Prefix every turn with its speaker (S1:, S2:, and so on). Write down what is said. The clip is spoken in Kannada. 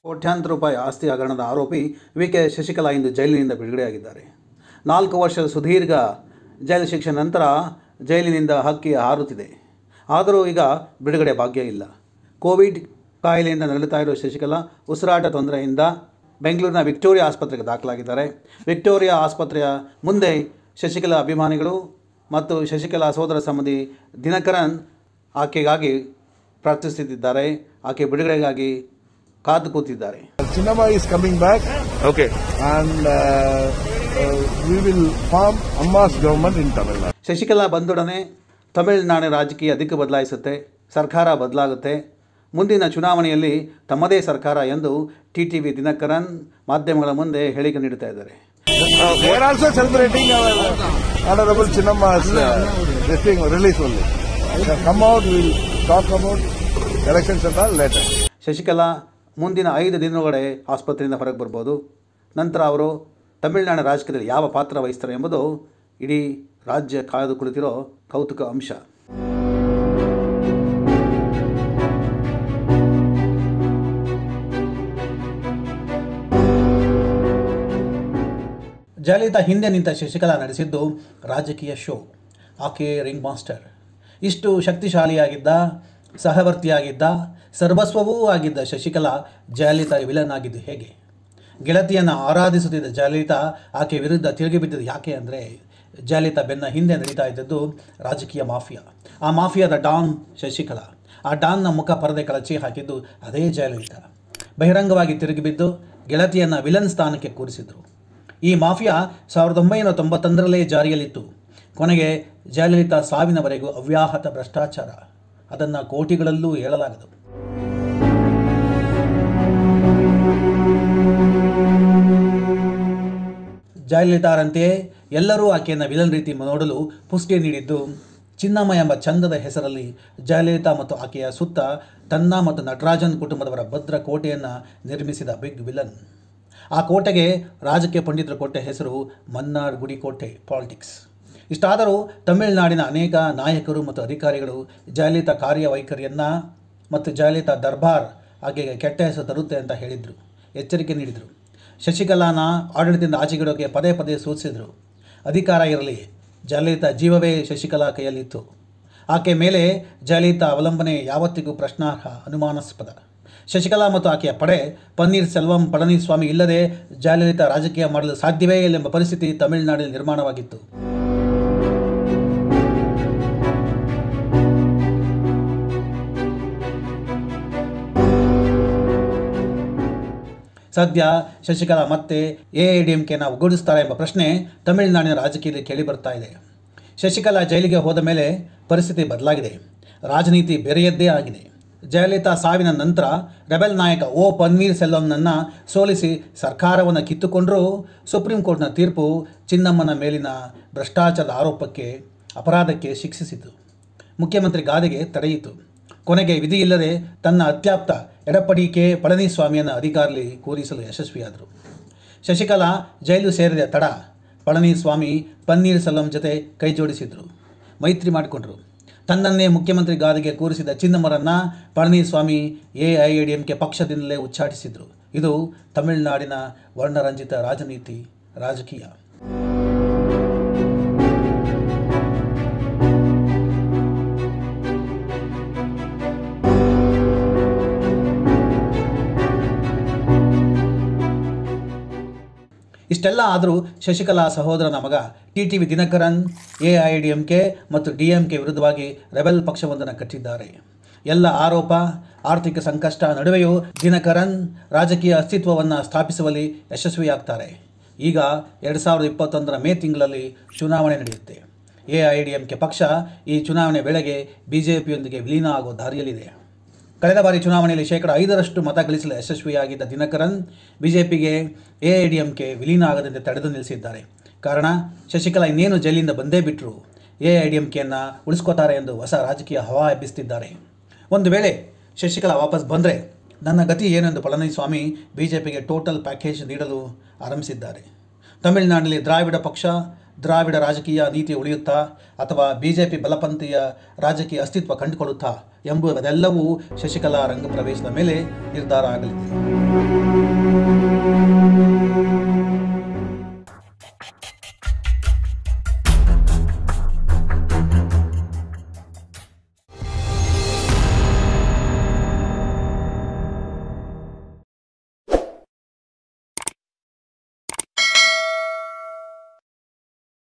S1: ಕೋಟ್ಯಾಂತರ ರೂಪಾಯಿ ಆಸ್ತಿ ಹಗರಣದ ಆರೋಪಿ ವಿ ಕೆ ಶಶಿಕಲಾ ಇಂದು ಜೈಲಿನಿಂದ ಬಿಡುಗಡೆಯಾಗಿದ್ದಾರೆ ನಾಲ್ಕು ವರ್ಷದ ಸುದೀರ್ಘ ಜೈಲು ಶಿಕ್ಷೆ ನಂತರ ಜೈಲಿನಿಂದ ಹಕ್ಕಿ ಹಾರುತ್ತಿದೆ ಆದರೂ ಈಗ ಬಿಡುಗಡೆ ಭಾಗ್ಯ ಇಲ್ಲ ಕೋವಿಡ್ ಕಾಯಿಲೆಯಿಂದ ನರಳುತ್ತಾ ಇರುವ ಶಶಿಕಲಾ ಉಸಿರಾಟ ತೊಂದರೆಯಿಂದ ಬೆಂಗಳೂರಿನ ವಿಕ್ಟೋರಿಯಾ ಆಸ್ಪತ್ರೆಗೆ ದಾಖಲಾಗಿದ್ದಾರೆ ವಿಕ್ಟೋರಿಯಾ ಆಸ್ಪತ್ರೆಯ ಮುಂದೆ ಶಶಿಕಲಾ ಅಭಿಮಾನಿಗಳು ಮತ್ತು ಶಶಿಕಲಾ ಸೋದರ ಸಂಬಂಧಿ ದಿನಕರನ್ ಆಕೆಗಾಗಿ ಪ್ರಾರ್ಥಿಸುತ್ತಿದ್ದಾರೆ ಆಕೆ ಬಿಡುಗಡೆಗಾಗಿ ಕಾದು ಕೂತಿದ್ದಾರೆ
S2: Cinema is coming back
S3: Okay.
S2: and uh, uh, we will form Amma's government in Tamil Nadu.
S1: Shashikala ಬಂದೊಡನೆ ತಮಿಳುನಾಡಿನ ರಾಜಕೀಯ ದಿಕ್ಕು ಬದಲಾಯಿಸುತ್ತೆ ಸರ್ಕಾರ ಬದಲಾಗುತ್ತೆ ಮುಂದಿನ ಚುನಾವಣೆಯಲ್ಲಿ ತಮ್ಮದೇ ಸರ್ಕಾರ ಎಂದು ಟಿ ಟಿ ವಿ ದಿನಕರನ್ ಮಾಧ್ಯಮಗಳ ಮುಂದೆ ಹೇಳಿಕೆ ನೀಡುತ್ತಾ ಇದ್ದಾರೆ
S2: We are also celebrating our Honorable Chinnamma's uh, this thing release only. So come out, we will talk about elections and all later.
S1: Shashikala ಮುಂದಿನ ಐದು ದಿನದೊಳಗಡೆ ಆಸ್ಪತ್ರೆಯಿಂದ ಹೊರಗೆ ಬರ್ಬೋದು ನಂತರ ಅವರು ತಮಿಳುನಾಡಿನ ರಾಜಕೀಯದಲ್ಲಿ ಯಾವ ಪಾತ್ರ ವಹಿಸ್ತಾರೆ ಎಂಬುದು ಇಡೀ ರಾಜ್ಯ ಕಾಯ್ದು ಕುಳಿತಿರೋ ಕೌತುಕ ಅಂಶ ಜಯಲಲಿತಾ ಹಿಂದೆ ನಿಂತ ಶಶಿಕಲಾ ನಡೆಸಿದ್ದು ರಾಜಕೀಯ ಶೋ ಆಕೆ ರಿಂಗ್ ಮಾಸ್ಟರ್ ಇಷ್ಟು ಶಕ್ತಿಶಾಲಿಯಾಗಿದ್ದ ಸಹವರ್ತಿಯಾಗಿದ್ದ ಸರ್ವಸ್ವವೂ ಆಗಿದ್ದ ಶಶಿಕಲಾ ಜಯಲಲಿತಾ ವಿಲನ್ ಆಗಿದ್ದು ಹೇಗೆ ಗೆಳತಿಯನ್ನು ಆರಾಧಿಸುತ್ತಿದ್ದ ಜಯಲಲಿತಾ ಆಕೆ ವಿರುದ್ಧ ತಿರುಗಿ ಬಿದ್ದಿದ್ದು ಯಾಕೆ ಅಂದರೆ ಜಯಲಲಿತಾ ಬೆನ್ನ ಹಿಂದೆ ನಡೀತಾ ಇದ್ದದ್ದು ರಾಜಕೀಯ ಮಾಫಿಯಾ ಆ ಮಾಫಿಯಾದ ಡಾನ್ ಶಶಿಕಲಾ ಆ ಡಾನ್ನ ಮುಖ ಪರದೆ ಕಳಚಿ ಹಾಕಿದ್ದು ಅದೇ ಜಯಲಲಿತಾ ಬಹಿರಂಗವಾಗಿ ತಿರುಗಿ ಬಿದ್ದು ಗೆಳತಿಯನ್ನು ವಿಲನ್ ಸ್ಥಾನಕ್ಕೆ ಕೂರಿಸಿದರು ಈ ಮಾಫಿಯಾ ಸಾವಿರದ ಒಂಬೈನೂರ ತೊಂಬತ್ತೊಂದರಲ್ಲೇ ಜಾರಿಯಲ್ಲಿತ್ತು ಕೊನೆಗೆ ಜಯಲಲಿತಾ ಸಾವಿನವರೆಗೂ ಅವ್ಯಾಹತ ಭ್ರಷ್ಟಾಚಾರ ಅದನ್ನು ಕೋಟಿಗಳಲ್ಲೂ ಹೇಳಲಾಗದು ಜಯಲಲಿತಾರಂತೆಯೇ ಎಲ್ಲರೂ ಆಕೆಯನ್ನು ವಿಲನ್ ರೀತಿ ನೋಡಲು ಪುಷ್ಟಿ ನೀಡಿದ್ದು ಚಿನ್ನಮ್ಮ ಎಂಬ ಚಂದದ ಹೆಸರಲ್ಲಿ ಜಯಲಲಿತಾ ಮತ್ತು ಆಕೆಯ ಸುತ್ತ ತನ್ನ ಮತ್ತು ನಟರಾಜನ್ ಕುಟುಂಬದವರ ಭದ್ರ ಕೋಟೆಯನ್ನು ನಿರ್ಮಿಸಿದ ಬಿಗ್ ವಿಲನ್ ಆ ಕೋಟೆಗೆ ರಾಜಕೀಯ ಪಂಡಿತರ ಕೊಟ್ಟ ಹೆಸರು ಮನ್ನಾರ್ ಗುಡಿ ಕೋಟೆ ಪಾಲಿಟಿಕ್ಸ್ ಇಷ್ಟಾದರೂ ತಮಿಳುನಾಡಿನ ಅನೇಕ ನಾಯಕರು ಮತ್ತು ಅಧಿಕಾರಿಗಳು ಜಯಲಲಿತಾ ಕಾರ್ಯವೈಖರಿಯನ್ನು ಮತ್ತು ಜಯಲಲಿತಾ ದರ್ಬಾರ್ ಆಕೆಗೆ ಕೆಟ್ಟ ಹೆಸರು ತರುತ್ತೆ ಅಂತ ಹೇಳಿದರು ಎಚ್ಚರಿಕೆ ನೀಡಿದರು ಶಶಿಕಲಾನ ಆಡಳಿತದಿಂದ ಆಚೆಗಿಡೋಕೆ ಪದೇ ಪದೇ ಸೂಚಿಸಿದರು ಅಧಿಕಾರ ಇರಲಿ ಜಯಲಲಿತಾ ಜೀವವೇ ಶಶಿಕಲಾ ಕೈಯಲ್ಲಿತ್ತು ಆಕೆ ಮೇಲೆ ಜಯಲಲಿತಾ ಅವಲಂಬನೆ ಯಾವತ್ತಿಗೂ ಪ್ರಶ್ನಾರ್ಹ ಅನುಮಾನಾಸ್ಪದ ಶಶಿಕಲಾ ಮತ್ತು ಆಕೆಯ ಪಡೆ ಪನ್ನೀರ್ ಸೆಲ್ವಂ ಪಳನಿಸ್ವಾಮಿ ಇಲ್ಲದೆ ಜಯಲಲಿತಾ ರಾಜಕೀಯ ಮಾಡಲು ಸಾಧ್ಯವೇ ಇಲ್ಲ ಎಂಬ ಪರಿಸ್ಥಿತಿ ತಮಿಳುನಾಡಿನಲ್ಲಿ ನಿರ್ಮಾಣವಾಗಿತ್ತು ಸದ್ಯ ಶಶಿಕಲಾ ಮತ್ತೆ ಎ ಐ ಡಿ ಎಂ ಕೆನ ಒಗ್ಗೂಡಿಸ್ತಾರೆ ಎಂಬ ಪ್ರಶ್ನೆ ತಮಿಳುನಾಡಿನ ರಾಜಕೀಯದಲ್ಲಿ ಕೇಳಿಬರ್ತಾ ಇದೆ ಶಶಿಕಲಾ ಜೈಲಿಗೆ ಹೋದ ಮೇಲೆ ಪರಿಸ್ಥಿತಿ ಬದಲಾಗಿದೆ ರಾಜನೀತಿ ಬೆರೆಯದ್ದೇ ಆಗಿದೆ ಜಯಲಲಿತಾ ಸಾವಿನ ನಂತರ ರೆಬೆಲ್ ನಾಯಕ ಓ ಪನ್ನೀರ್ ಸೆಲ್ವಂನನ್ನು ಸೋಲಿಸಿ ಸರ್ಕಾರವನ್ನು ಕಿತ್ತುಕೊಂಡರೂ ಸುಪ್ರೀಂ ಕೋರ್ಟ್ನ ತೀರ್ಪು ಚಿನ್ನಮ್ಮನ ಮೇಲಿನ ಭ್ರಷ್ಟಾಚಾರದ ಆರೋಪಕ್ಕೆ ಅಪರಾಧಕ್ಕೆ ಶಿಕ್ಷಿಸಿತು ಮುಖ್ಯಮಂತ್ರಿ ಗಾದೆಗೆ ತಡೆಯಿತು ಕೊನೆಗೆ ವಿಧಿ ಇಲ್ಲದೆ ತನ್ನ ಅತ್ಯಾಪ್ತ ಎಡಪಡಿ ಕೆ ಪಳನಿಸ್ವಾಮಿಯನ್ನು ಅಧಿಕಾರದಲ್ಲಿ ಕೂರಿಸಲು ಯಶಸ್ವಿಯಾದರು ಶಶಿಕಲಾ ಜೈಲು ಸೇರಿದ ತಡ ಪಳನಿಸ್ವಾಮಿ ಪನ್ನೀರ್ ಸೆಲ್ವಂ ಜೊತೆ ಕೈ ಜೋಡಿಸಿದರು ಮೈತ್ರಿ ಮಾಡಿಕೊಂಡರು ತನ್ನನ್ನೇ ಮುಖ್ಯಮಂತ್ರಿ ಗಾದಿಗೆ ಕೂರಿಸಿದ ಚಿನ್ನಮ್ಮರನ್ನು Palaniswami A I D M K ಪಕ್ಷದಿಂದಲೇ ಉಚ್ಚಾಟಿಸಿದರು ಇದು ತಮಿಳುನಾಡಿನ ವರ್ಣರಂಜಿತ ರಾಜನೀತಿ ರಾಜಕೀಯ ಇಷ್ಟೆಲ್ಲ ಆದರೂ ಶಶಿಕಲಾ ಸಹೋದರನ ಮಗ T T V Dinakaran A I D M K ಮತ್ತು ಡಿ ಎಂ ಕೆ ವಿರುದ್ಧವಾಗಿ ರೆಬೆಲ್ ಪಕ್ಷವೊಂದನ್ನು ಕಟ್ಟಿದ್ದಾರೆ ಎಲ್ಲ ಆರೋಪ ಆರ್ಥಿಕ ಸಂಕಷ್ಟ ನಡುವೆಯೂ ದಿನಕರನ್ ರಾಜಕೀಯ ಅಸ್ತಿತ್ವವನ್ನು ಸ್ಥಾಪಿಸುವಲ್ಲಿ ಯಶಸ್ವಿಯಾಗ್ತಾರೆ ಈಗ ಎರಡು ಸಾವಿರದ ಇಪ್ಪತ್ತೊಂದರ ಮೇ ತಿಂಗಳಲ್ಲಿ ಚುನಾವಣೆ ನಡೆಯುತ್ತೆ A I D M K ಪಕ್ಷ ಈ ಚುನಾವಣೆ ವೇಳೆಗೆ ಬಿ ಜೆ ಪಿಯೊಂದಿಗೆ ವಿಲೀನ ಆಗೋ ದಾರಿಯಲ್ಲಿದೆ ಕಳೆದ ಬಾರಿ ಚುನಾವಣೆಯಲ್ಲಿ ಶೇಕಡ ಐದರಷ್ಟು ಮತ ಗಳಿಸಲು ಯಶಸ್ವಿಯಾಗಿದ್ದ ದಿನಕರನ್ ಬಿಜೆಪಿಗೆ A I D M K ವಿಲೀನ ಆಗದಂತೆ ತಡೆದು ನಿಲ್ಲಿಸಿದ್ದಾರೆ ಕಾರಣ ಶಶಿಕಲಾ ಇನ್ನೇನು ಜೈಲಿಂದ ಬಂದೇ ಬಿಟ್ಟರು ಎ ಐ ಡಿ ಎಂ ಕೆಯನ್ನು ಉಳಿಸ್ಕೋತಾರೆ ಎಂದು ಹೊಸ ರಾಜಕೀಯ ಹವಾ ಎಬ್ಬಿಸ್ತಿದ್ದಾರೆ ಒಂದು ವೇಳೆ ಶಶಿಕಲಾ ವಾಪಸ್ ಬಂದರೆ ನನ್ನ ಗತಿ ಏನೆಂದು ಪಳನಿಸ್ವಾಮಿ ಬಿ ಜೆ ಪಿಗೆ ಟೋಟಲ್ ಪ್ಯಾಕೇಜ್ ನೀಡಲು ಆರಂಭಿಸಿದ್ದಾರೆ ತಮಿಳುನಾಡಿನಲ್ಲಿ ದ್ರಾವಿಡ ಪಕ್ಷ ದ್ರಾವಿಡ ರಾಜಕೀಯ ನೀತಿ ಉಳಿಯುತ್ತಾ ಅಥವಾ ಬಿಜೆಪಿ ಬಲಪಂಥೀಯ ರಾಜಕೀಯ ಅಸ್ತಿತ್ವ ಕಂಡುಕೊಳ್ಳುತ್ತಾ ಎಂಬುದೆಲ್ಲವೂ ಶಶಿಕಲಾ ರಂಗಪ್ರವೇಶದ ಮೇಲೆ ನಿರ್ಧಾರ ಆಗಲಿದೆ